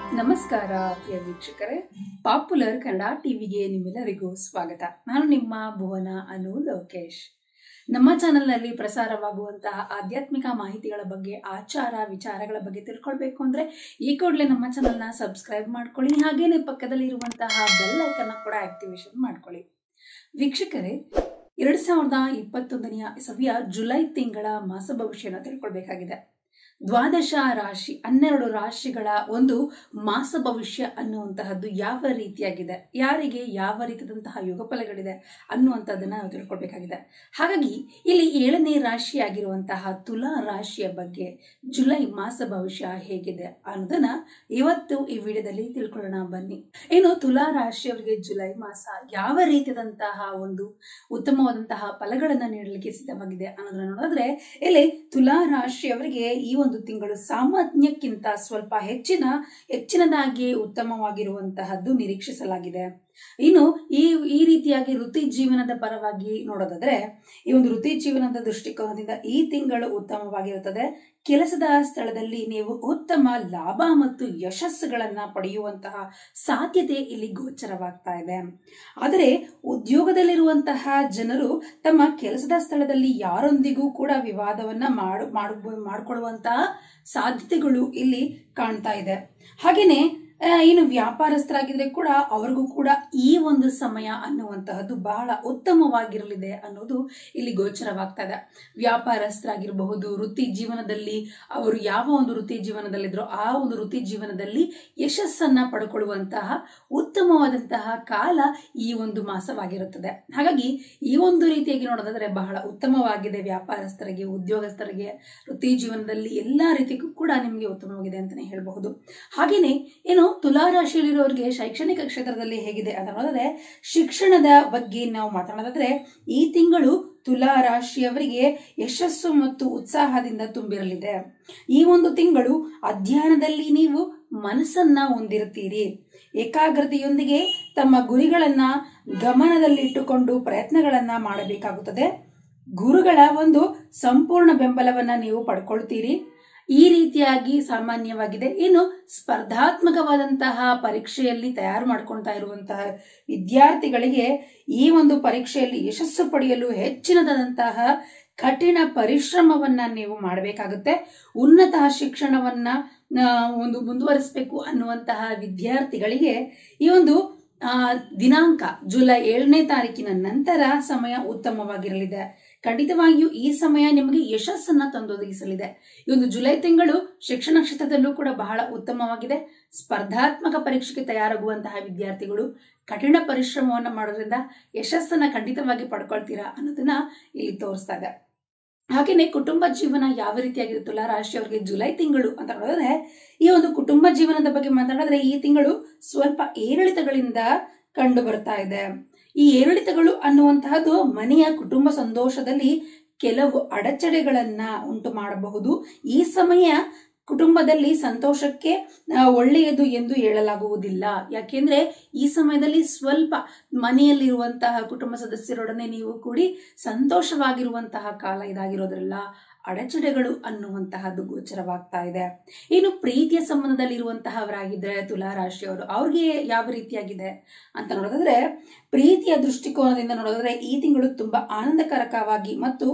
ನಮಸ್ಕಾರ ಪ್ರಿಯ ವೀಕ್ಷಕರೇ ಪಾಪ್ಯುಲರ್ ಕನ್ನಡ ಟಿವಿಗೆ ನಿಮ್ಮೆಲ್ಲರಿಗೂ ಸ್ವಾಗತ ನಾನು ನಿಮ್ಮ ಭುವನ ಅನು ಲೋಕೇಶ್ ನಮ್ಮ ಚಾನೆಲ್ನಲ್ಲಿ ಪ್ರಸಾರವಾಗುವಂತಹ ಆಧ್ಯಾತ್ಮಿಕ ಮಾಹಿತಿಗಳ ಬಗ್ಗೆ ಆಚಾರ ವಿಚಾರಗಳ ಬಗ್ಗೆ ತಿಳ್ಕೊಳ್ಬೇಕು ಅಂದ್ರೆ ಈ ಕೂಡಲೇ ನಮ್ಮ ಚಾನೆಲ್ನ ಸಬ್ಸ್ಕ್ರೈಬ್ ಮಾಡ್ಕೊಳ್ಳಿ ಹಾಗೇನೆ ಪಕ್ಕದಲ್ಲಿ ಇರುವಂತಹ ಬೆಲ್ ಐಕನ್ನ ಕೂಡ ಆಕ್ಟಿವೇಶನ್ ಮಾಡ್ಕೊಳ್ಳಿ ವೀಕ್ಷಕರೇ ಎರಡ್ ಸಾವಿರದ ಇಪ್ಪತ್ತೊಂದನೆಯ ಇಸವಿಯ ಜುಲೈ ತಿಂಗಳ ಮಾಸ ಭವಿಷ್ಯನ ತಿಳ್ಕೊಳ್ಬೇಕಾಗಿದೆ ದ್ವಾದಶ ರಾಶಿ ಹನ್ನೆರಡು ರಾಶಿಗಳ ಒಂದು ಮಾಸ ಭವಿಷ್ಯ ಅನ್ನುವಂತಹದ್ದು ಯಾವ ರೀತಿಯಾಗಿದೆ ಯಾರಿಗೆ ಯಾವ ರೀತಿಯಾದಂತಹ ಯುಗ ಫಲಗಳಿದೆ ಅನ್ನುವಂಥದ್ದನ್ನ ನಾವು ತಿಳ್ಕೊಳ್ಬೇಕಾಗಿದೆ ಹಾಗಾಗಿ ಇಲ್ಲಿ ಏಳನೇ ರಾಶಿಯಾಗಿರುವಂತಹ ತುಲಾ ರಾಶಿಯ ಬಗ್ಗೆ ಜುಲೈ ಮಾಸ ಭವಿಷ್ಯ ಹೇಗಿದೆ ಅನ್ನೋದನ್ನ ಇವತ್ತು ಈ ವಿಡಿಯೋದಲ್ಲಿ ತಿಳ್ಕೊಳ್ಳೋಣ ಬನ್ನಿ ಏನು ತುಲಾ ರಾಶಿಯವರಿಗೆ ಜುಲೈ ಮಾಸ ಯಾವ ರೀತಿಯಾದಂತಹ ಒಂದು ಉತ್ತಮವಾದಂತಹ ಫಲಗಳನ್ನ ನೀಡಲಿಕ್ಕೆ ಸಿದ್ಧವಾಗಿದೆ ಅನ್ನೋದನ್ನ ನೋಡಿದ್ರೆ ಇಲ್ಲಿ ತುಲಾ ರಾಶಿಯವರಿಗೆ ಈ ಒಂದು ತಿಂಗಳು ಸಾಮಾನ್ಯಕ್ಕಿಂತ ಸ್ವಲ್ಪ ಹೆಚ್ಚಿನ ಹೆಚ್ಚಿನದಾಗಿ ಉತ್ತಮವಾಗಿರುವಂತಹದ್ದು ನಿರೀಕ್ಷಿಸಲಾಗಿದೆ ಇನ್ನು ಈ ಈ ರೀತಿಯಾಗಿ ವೃತ್ತಿ ಜೀವನದ ಪರವಾಗಿ ನೋಡೋದಾದ್ರೆ ಈ ಒಂದು ವೃತ್ತಿ ಜೀವನದ ದೃಷ್ಟಿಕೋನದಿಂದ ಈ ತಿಂಗಳು ಉತ್ತಮವಾಗಿರುತ್ತದೆ ಕೆಲಸದ ಸ್ಥಳದಲ್ಲಿ ನೀವು ಉತ್ತಮ ಲಾಭ ಮತ್ತು ಯಶಸ್ಸುಗಳನ್ನ ಪಡೆಯುವಂತಹ ಸಾಧ್ಯತೆ ಇಲ್ಲಿ ಗೋಚರವಾಗ್ತಾ ಇದೆ ಆದರೆ ಉದ್ಯೋಗದಲ್ಲಿರುವಂತಹ ಜನರು ತಮ್ಮ ಕೆಲಸದ ಸ್ಥಳದಲ್ಲಿ ಯಾರೊಂದಿಗೂ ಕೂಡ ವಿವಾದವನ್ನ ಮಾಡು ಮಾಡು ಮಾಡಿಕೊಳ್ಳುವಂತಹ ಸಾಧ್ಯತೆಗಳು ಇಲ್ಲಿ ಕಾಣ್ತಾ ಇದೆ ಹಾಗೇನೆ ಆ, ಇನ್ನು ವ್ಯಾಪಾರಸ್ಥರಾಗಿದ್ರೆ ಕೂಡ ಅವ್ರಿಗೂ ಕೂಡ ಈ ಒಂದು ಸಮಯ ಅನ್ನುವಂತಹದ್ದು ಬಹಳ ಉತ್ತಮವಾಗಿರಲಿದೆ ಅನ್ನೋದು ಇಲ್ಲಿ ಗೋಚರವಾಗ್ತಾ ಇದೆ ವ್ಯಾಪಾರಸ್ಥರಾಗಿರಬಹುದು ವೃತ್ತಿ ಜೀವನದಲ್ಲಿ ಅವರು ಯಾವ ಒಂದು ವೃತ್ತಿ ಜೀವನದಲ್ಲಿದ್ರೋ ಆ ಒಂದು ವೃತ್ತಿ ಜೀವನದಲ್ಲಿ ಯಶಸ್ಸನ್ನ ಪಡ್ಕೊಳ್ಳುವಂತಹ ಉತ್ತಮವಾದಂತಹ ಕಾಲ ಈ ಒಂದು ಮಾಸವಾಗಿರುತ್ತದೆ ಹಾಗಾಗಿ ಈ ಒಂದು ರೀತಿಯಾಗಿ ನೋಡೋದಾದ್ರೆ ಬಹಳ ಉತ್ತಮವಾಗಿದೆ ವ್ಯಾಪಾರಸ್ಥರಿಗೆ ಉದ್ಯೋಗಸ್ಥರಿಗೆ ವೃತ್ತಿ ಜೀವನದಲ್ಲಿ ಎಲ್ಲಾ ರೀತಿಗೂ ಕೂಡ ನಿಮಗೆ ಉತ್ತಮವಾಗಿದೆ ಅಂತಾನೆ ಹೇಳಬಹುದು ಹಾಗೇನೆ ಏನು ತುಲಾ ರಾಶಿಯಲ್ಲಿರೋರಿಗೆ ಶೈಕ್ಷಣಿಕ ಕ್ಷೇತ್ರದಲ್ಲಿ ಹೇಗಿದೆ ಅಂತ ನೋಡಿದ್ರೆ ಶಿಕ್ಷಣದ ಬಗ್ಗೆ ನಾವು ಮಾತನಾಡೋದಾದ್ರೆ ಈ ತಿಂಗಳು ತುಲಾ ರಾಶಿಯವರಿಗೆ ಯಶಸ್ಸು ಮತ್ತು ಉತ್ಸಾಹದಿಂದ ತುಂಬಿರಲಿದೆ ಈ ಒಂದು ತಿಂಗಳು ಅಧ್ಯಯನದಲ್ಲಿ ನೀವು ಮನಸ್ಸನ್ನ ಹೊಂದಿರುತ್ತೀರಿ ಏಕಾಗ್ರತೆಯೊಂದಿಗೆ ತಮ್ಮ ಗುರಿಗಳನ್ನ ಗಮನದಲ್ಲಿಟ್ಟುಕೊಂಡು ಪ್ರಯತ್ನಗಳನ್ನ ಮಾಡಬೇಕಾಗುತ್ತದೆ ಗುರುಗಳ ಒಂದು ಸಂಪೂರ್ಣ ಬೆಂಬಲವನ್ನ ನೀವು ಪಡ್ಕೊಳ್ತೀರಿ ಈ ರೀತಿಯಾಗಿ ಸಾಮಾನ್ಯವಾಗಿದೆ ಇನ್ನು ಸ್ಪರ್ಧಾತ್ಮಕವಾದಂತಹ ಪರೀಕ್ಷೆಯಲ್ಲಿ ತಯಾರು ಮಾಡ್ಕೊಳ್ತಾ ಇರುವಂತಹ ವಿದ್ಯಾರ್ಥಿಗಳಿಗೆ ಈ ಒಂದು ಪರೀಕ್ಷೆಯಲ್ಲಿ ಯಶಸ್ಸು ಪಡೆಯಲು ಹೆಚ್ಚಿನದಾದಂತಹ ಕಠಿಣ ಪರಿಶ್ರಮವನ್ನ ನೀವು ಮಾಡಬೇಕಾಗುತ್ತೆ ಉನ್ನತ ಶಿಕ್ಷಣವನ್ನ ಆ, ಒಂದು ಮುಂದುವರಿಸಬೇಕು ಅನ್ನುವಂತಹ ವಿದ್ಯಾರ್ಥಿಗಳಿಗೆ ಈ ಒಂದು ಆ, ದಿನಾಂಕ ಜುಲೈ ಏಳನೇ ತಾರೀಕಿನ ನಂತರ ಸಮಯ ಉತ್ತಮವಾಗಿರಲಿದೆ ಖಂಡಿತವಾಗಿಯೂ ಈ ಸಮಯ ನಿಮಗೆ ಯಶಸ್ಸನ್ನ ತಂದೊದಗಿಸಲಿದೆ ಈ ಒಂದು ಜುಲೈ ತಿಂಗಳು ಶಿಕ್ಷಣ ಕ್ಷೇತ್ರದಲ್ಲೂ ಕೂಡ ಬಹಳ ಉತ್ತಮವಾಗಿದೆ ಸ್ಪರ್ಧಾತ್ಮಕ ಪರೀಕ್ಷೆಗೆ ತಯಾರಾಗುವಂತಹ ವಿದ್ಯಾರ್ಥಿಗಳು ಕಠಿಣ ಪರಿಶ್ರಮವನ್ನ ಮಾಡೋದ್ರಿಂದ ಯಶಸ್ಸನ್ನ ಖಂಡಿತವಾಗಿ ಪಡ್ಕೊಳ್ತೀರಾ ಅನ್ನೋದನ್ನ ಇಲ್ಲಿ ತೋರಿಸ್ತಾ ಇದೆ ಹಾಗೇನೆ ಕುಟುಂಬ ಜೀವನ ಯಾವ ರೀತಿಯಾಗಿದೆ ತುಲಾ ರಾಶಿಯವರಿಗೆ ಜುಲೈ ತಿಂಗಳು ಅಂತ ನೋಡಿದ್ರೆ ಈ ಒಂದು ಕುಟುಂಬ ಜೀವನದ ಬಗ್ಗೆ ಮಾತನಾಡಿದ್ರೆ ಈ ತಿಂಗಳು ಸ್ವಲ್ಪ ಏರಿಳಿತಗಳಿಂದ ಕಂಡು ಬರ್ತಾ ಇದೆ ಈ ಏರಿಳಿತಗಳು ಅನ್ನುವಂತಹದ್ದು ಮನೆಯ ಕುಟುಂಬ ಸಂತೋಷದಲ್ಲಿ ಕೆಲವು ಅಡಚಣೆಗಳನ್ನ ಉಂಟು ಮಾಡಬಹುದು ಈ ಸಮಯ ಕುಟುಂಬದಲ್ಲಿ ಸಂತೋಷಕ್ಕೆ ಆ, ಒಳ್ಳೆಯದು ಎಂದು ಹೇಳಲಾಗುವುದಿಲ್ಲ ಯಾಕೆಂದ್ರೆ ಈ ಸಮಯದಲ್ಲಿ ಸ್ವಲ್ಪ ಮನೆಯಲ್ಲಿರುವಂತಹ ಕುಟುಂಬ ಸದಸ್ಯರೊಡನೆ ನೀವು ಕೂಡಿ ಸಂತೋಷವಾಗಿರುವಂತಹ ಕಾಲ ಇದಾಗಿರೋದ್ರಲ್ಲ ಅಡಚಣೆಗಳು ಅನ್ನುವಂತಹದ್ದು ಗೋಚರವಾಗ್ತಾ ಇದೆ ಇನ್ನು ಪ್ರೀತಿಯ ಸಂಬಂಧದಲ್ಲಿರುವಂತಹವರಾಗಿದ್ರೆ ತುಲಾ ರಾಶಿಯವರು ಅವ್ರಿಗೆ ಯಾವ ರೀತಿಯಾಗಿದೆ ಅಂತ ನೋಡೋದಾದ್ರೆ ಪ್ರೀತಿಯ ದೃಷ್ಟಿಕೋನದಿಂದ ನೋಡೋದಾದ್ರೆ ಈ ತಿಂಗಳು ತುಂಬಾ ಆನಂದಕರಕವಾಗಿ ಮತ್ತು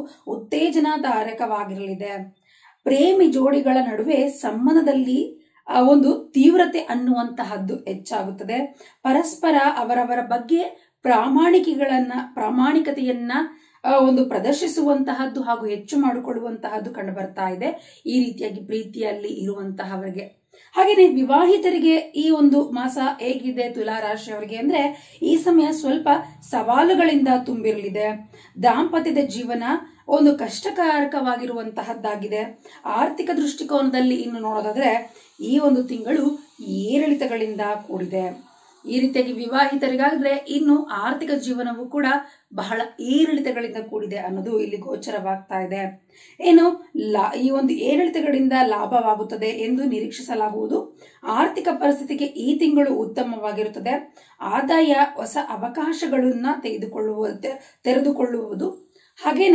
ಉತ್ತೇಜನದಾಯಕವಾಗಿರಲಿದೆ ಪ್ರೇಮಿ ಜೋಡಿಗಳ ನಡುವೆ ಸಂಬಂಧದಲ್ಲಿ ಆ ಒಂದು ತೀವ್ರತೆ ಅನ್ನುವಂತಹದ್ದು ಹೆಚ್ಚಾಗುತ್ತದೆ ಪರಸ್ಪರ ಅವರವರ ಬಗ್ಗೆ ಪ್ರಾಮಾಣಿಕೆಗಳನ್ನ ಪ್ರಾಮಾಣಿಕತೆಯನ್ನ ಆ, ಒಂದು ಪ್ರದರ್ಶಿಸುವಂತಹದ್ದು ಹಾಗೂ ಹೆಚ್ಚು ಮಾಡಿಕೊಳ್ಳುವಂತಹದ್ದು ಕಂಡು ಬರ್ತಾ ಇದೆ ಈ ರೀತಿಯಾಗಿ ಪ್ರೀತಿಯಲ್ಲಿ ಇರುವಂತಹವರಿಗೆ ಹಾಗೆಯೇ ವಿವಾಹಿತರಿಗೆ ಈ ಒಂದು ಮಾಸ ಹೇಗಿದೆ ತುಲಾ ರಾಶಿಯವರಿಗೆ ಅಂದ್ರೆ ಈ ಸಮಯ ಸ್ವಲ್ಪ ಸವಾಲುಗಳಿಂದ ತುಂಬಿರಲಿದೆ ದಾಂಪತ್ಯದ ಜೀವನ ಒಂದು ಕಷ್ಟಕಾರಕವಾಗಿರುವಂತಹದ್ದಾಗಿದೆ ಆರ್ಥಿಕ ದೃಷ್ಟಿಕೋನದಲ್ಲಿ ಇನ್ನು ನೋಡೋದಾದ್ರೆ ಈ ಒಂದು ತಿಂಗಳು ಏರಿಳಿತಗಳಿಂದ ಕೂಡಿದೆ ಈ ರೀತಿಯಾಗಿ ವಿವಾಹಿತರಿಗಾದ್ರೆ ಇನ್ನು ಆರ್ಥಿಕ ಜೀವನವು ಕೂಡ ಬಹಳ ಏರಿಳಿತಗಳಿಂದ ಕೂಡಿದೆ ಅನ್ನೋದು ಇಲ್ಲಿ ಗೋಚರವಾಗ್ತಾ ಇದೆ ಏನು ಲಾ ಈ ಒಂದು ಏರಿಳಿತಗಳಿಂದ ಲಾಭವಾಗುತ್ತದೆ ಎಂದು ನಿರೀಕ್ಷಿಸಲಾಗುವುದು ಆರ್ಥಿಕ ಪರಿಸ್ಥಿತಿಗೆ ಈ ತಿಂಗಳು ಉತ್ತಮವಾಗಿರುತ್ತದೆ ಆದಾಯ ಹೊಸ ಅವಕಾಶಗಳನ್ನ ತೆಗೆದುಕೊಳ್ಳುವ ತೆ- ತೆರೆದುಕೊಳ್ಳುವುದು ಹಾಗೇನೆ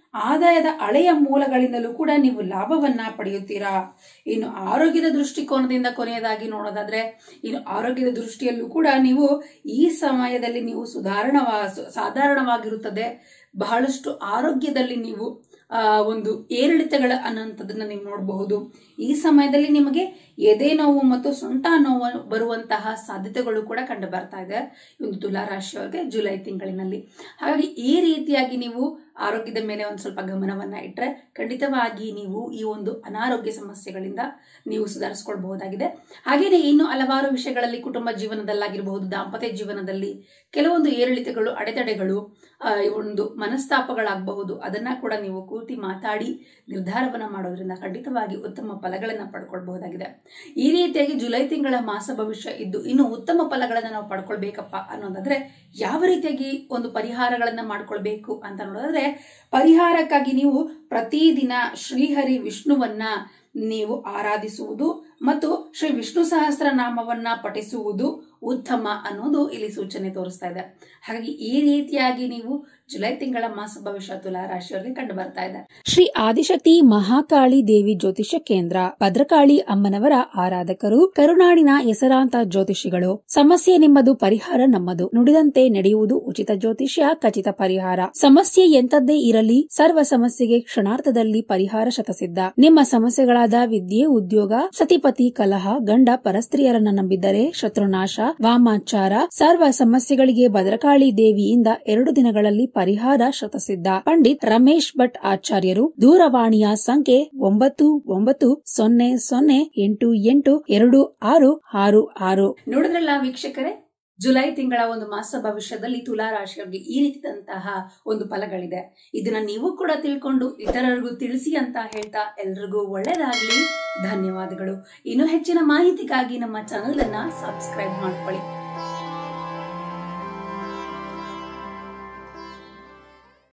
ಆದಾಯದ ಹಳೆಯ ಮೂಲಗಳಿಂದಲೂ ಕೂಡ ನೀವು ಲಾಭವನ್ನ ಪಡೆಯುತ್ತೀರಾ ಇನ್ನು ಆರೋಗ್ಯದ ದೃಷ್ಟಿಕೋನದಿಂದ ಕೊನೆಯದಾಗಿ ನೋಡೋದಾದ್ರೆ ಇನ್ನು ಆರೋಗ್ಯದ ದೃಷ್ಟಿಯಲ್ಲೂ ಕೂಡ ನೀವು ಈ ಸಮಯದಲ್ಲಿ ನೀವು ಸುಧಾರಣವಾ ಸಾಧಾರಣವಾಗಿರುತ್ತದೆ ಬಹಳಷ್ಟು ಆರೋಗ್ಯದಲ್ಲಿ ನೀವು ಆ, ಒಂದು ಏರಿಳಿತಗಳ ಅನ್ನೋಂಥದ್ದನ್ನ ನೀವು ನೋಡಬಹುದು ಈ ಸಮಯದಲ್ಲಿ ನಿಮಗೆ ಎದೆ ನೋವು ಮತ್ತು ಸೊಂಟ ನೋವು ಬರುವಂತಹ ಸಾಧ್ಯತೆಗಳು ಕೂಡ ಕಂಡು ಬರ್ತಾ ಇದೆ ಈ ಒಂದು ತುಲಾ ರಾಶಿಯವರಿಗೆ ಜುಲೈ ತಿಂಗಳಿನಲ್ಲಿ ಹಾಗಾಗಿ ಈ ರೀತಿಯಾಗಿ ನೀವು ಆರೋಗ್ಯದ ಮೇಲೆ ಒಂದು ಸ್ವಲ್ಪ ಗಮನವನ್ನ ಇಟ್ಟರೆ ಖಂಡಿತವಾಗಿ ನೀವು ಈ ಒಂದು ಅನಾರೋಗ್ಯ ಸಮಸ್ಯೆಗಳಿಂದ ನೀವು ಸುಧಾರಿಸ್ಕೊಳ್ಬಹುದಾಗಿದೆ ಹಾಗೆಯೇ ಇನ್ನು ಹಲವಾರು ವಿಷಯಗಳಲ್ಲಿ ಕುಟುಂಬ ಜೀವನದಲ್ಲಾಗಿರಬಹುದು ದಾಂಪತ್ಯ ಜೀವನದಲ್ಲಿ ಕೆಲವೊಂದು ಏರಿಳಿತಗಳು ಅಡೆತಡೆಗಳು ಆ, ಈ ಒಂದು ಮನಸ್ತಾಪಗಳಾಗಬಹುದು ಅದನ್ನ ಕೂಡ ನೀವು ಕೂತಿ ಮಾತಾಡಿ ನಿರ್ಧಾರವನ್ನ ಮಾಡೋದ್ರಿಂದ ಖಂಡಿತವಾಗಿ ಉತ್ತಮ ಫಲಗಳನ್ನ ಪಡ್ಕೊಳ್ಬಹುದಾಗಿದೆ ಈ ರೀತಿಯಾಗಿ ಜುಲೈ ತಿಂಗಳ ಮಾಸ ಭವಿಷ್ಯ ಇದ್ದು ಇನ್ನು ಉತ್ತಮ ಫಲಗಳನ್ನ ನಾವು ಪಡ್ಕೊಳ್ಬೇಕಪ್ಪ ಅನ್ನೋದಾದ್ರೆ ಯಾವ ರೀತಿಯಾಗಿ ಒಂದು ಪರಿಹಾರಗಳನ್ನ ಮಾಡ್ಕೊಳ್ಬೇಕು ಅಂತ ನೋಡೋದಾದ್ರೆ ಪರಿಹಾರಕ್ಕಾಗಿ ನೀವು ಪ್ರತಿದಿನ ಶ್ರೀಹರಿ ವಿಷ್ಣುವನ್ನ ನೀವು ಆರಾಧಿಸುವುದು ಮತ್ತು ಶ್ರೀ ವಿಷ್ಣು ಸಹಸ್ರ ನಾಮವನ್ನ ಪಠಿಸುವುದು ಉತ್ತಮ ಅನ್ನೋದು ಇಲ್ಲಿ ಸೂಚನೆ ತೋರಿಸ್ತಾ ಇದೆ ಹಾಗಾಗಿ ಈ ರೀತಿಯಾಗಿ ನೀವು ಜುಲೈ ತಿಂಗಳ ಮಾಸ ಭವಿಷ್ಯ ತುಲಾ ರಾಶಿಯವರಿಗೆ ಕಂಡು ಬರ್ತಾ ಇದೆ ಶ್ರೀ ಆದಿಶಕ್ತಿ ಮಹಾಕಾಳಿ ದೇವಿ ಜ್ಯೋತಿಷ್ಯ ಕೇಂದ್ರ ಭದ್ರಕಾಳಿ ಅಮ್ಮನವರ ಆರಾಧಕರು ಕರುನಾಡಿನ ಹೆಸರಾಂತ ಜ್ಯೋತಿಷಿಗಳು ಸಮಸ್ಯೆ ನಿಮ್ಮದು ಪರಿಹಾರ ನಮ್ಮದು ನುಡಿದಂತೆ ನಡೆಯುವುದು ಉಚಿತ ಜ್ಯೋತಿಷ್ಯ ಖಚಿತ ಪರಿಹಾರ ಸಮಸ್ಯೆ ಎಂತದ್ದೇ ಇರಲಿ ಸರ್ವ ಸಮಸ್ಯೆಗೆ ಕ್ಷಣಾರ್ಥದಲ್ಲಿ ಪರಿಹಾರ ಶತಸಿದ್ಧ ನಿಮ್ಮ ಸಮಸ್ಯೆಗಳಾದ ವಿದ್ಯೆ ಉದ್ಯೋಗ ಸತಿಪತಿ ಕಲಹ ಗಂಡ ಪರಸ್ತ್ರೀಯರನ್ನ ನಂಬಿದ್ದರೆ ಶತ್ರುನಾಶ ವಾಮಾಚಾರ ಸರ್ವ ಸಮಸ್ಯೆಗಳಿಗೆ ಭದ್ರಕಾಳಿ ದೇವಿಯಿಂದ ಎರಡು ದಿನಗಳಲ್ಲಿ ಪರಿಹಾರ ಶತಸಿದ್ಧ ಪಂಡಿತ್ ರಮೇಶ್ ಭಟ್ ಆಚಾರ್ಯರು ದೂರವಾಣಿಯ ಸಂಖ್ಯೆ ಒಂಬತ್ತು ಒಂಬತ್ತು ಸೊನ್ನೆ ಸೊನ್ನೆ ಎಂಟು ಎಂಟು ಎರಡು ಆರು ಆರು ಆರು ನೋಡಿದ್ರಲ್ಲ ವೀಕ್ಷಕರೇ ಜುಲೈ ತಿಂಗಳ ಒಂದು ಮಾಸ ಭವಿಷ್ಯದಲ್ಲಿ ತುಲಾ ರಾಶಿಯವರಿಗೆ ಈ ರೀತಿದಂತಹ ಒಂದು ಫಲಗಳಿದೆ ಇದನ್ನ ನೀವು ಕೂಡ ತಿಳ್ಕೊಂಡು ಇತರರಿಗೂ ತಿಳಿಸಿ ಅಂತ ಹೇಳ್ತಾ ಎಲ್ರಿಗೂ ಒಳ್ಳೇದಾಗ್ಲಿ ಧನ್ಯವಾದಗಳು ಇನ್ನು ಹೆಚ್ಚಿನ ಮಾಹಿತಿಗಾಗಿ ನಮ್ಮ ಚಾನೆಲ್ ಅನ್ನ ಸಬ್ಸ್ಕ್ರೈಬ್ ಮಾಡ್ಕೊಳ್ಳಿ